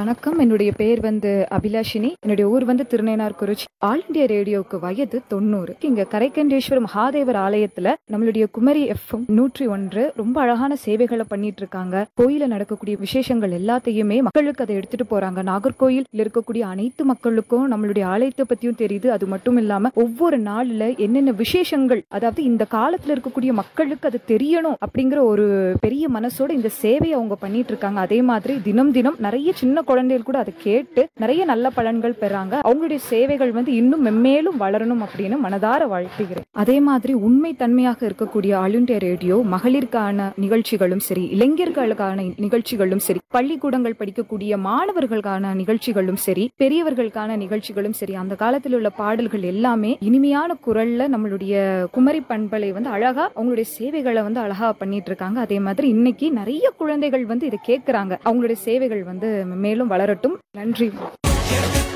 வணக்கம் என்னுடைய பேர் வந்து அபிலாஷினி என்னுடைய ஊர் வந்து திருநேனார்குறிச்சி ஆல் இந்தியா ரேடியோக்கு வயது தொண்ணூறு இங்க கரைக்கண்டேஸ்வர மகாதேவர் ஆலயத்துல நம்மளுடைய குமரி எஃப்எம் நூற்றி ஒன்று ரொம்ப அழகான சேவைகளை பண்ணிட்டு இருக்காங்க கோயில நடக்கக்கூடிய விசேஷங்கள் எல்லாத்தையுமே மக்களுக்கு அதை எடுத்துட்டு போறாங்க நாகர்கோயில் இருக்கக்கூடிய அனைத்து மக்களுக்கும் நம்மளுடைய ஆலயத்தை பத்தியும் தெரியுது அது மட்டும் இல்லாம ஒவ்வொரு நாள்ல என்னென்ன விசேஷங்கள் அதாவது இந்த காலத்துல இருக்கக்கூடிய மக்களுக்கு அது தெரியணும் அப்படிங்கிற ஒரு பெரிய மனசோட இந்த சேவையை அவங்க பண்ணிட்டு இருக்காங்க அதே மாதிரி தினம் தினம் நிறைய சின்ன குழந்தைகள் கூட அதை கேட்டு நிறைய நல்ல பலன்கள் பெறாங்க அவங்களுடைய சேவைகள் வந்து இன்னும் மென்மேலும் வளரணும் அப்படின்னு மனதார வாழ்த்துகிறேன் அதே மாதிரி உண்மை தன்மையாக இருக்கக்கூடிய ஆல் இண்டியா ரேடியோ மகளிருக்கான நிகழ்ச்சிகளும் சரி இளைஞர்களுக்கான நிகழ்ச்சிகளும் சரி பள்ளிக்கூடங்கள் படிக்கக்கூடிய மாணவர்களுக்கான நிகழ்ச்சிகளும் சரி பெரியவர்களுக்கான நிகழ்ச்சிகளும் சரி அந்த காலத்தில் உள்ள பாடல்கள் எல்லாமே இனிமையான குரல்ல நம்மளுடைய குமரி பண்பலை வந்து அழகா அவங்களுடைய சேவைகளை வந்து அழகா பண்ணிட்டு இருக்காங்க அதே மாதிரி இன்னைக்கு நிறைய குழந்தைகள் வந்து இதை கேட்கறாங்க அவங்களுடைய சேவைகள் வந்து மேலும் வளரட்டும் நன்றி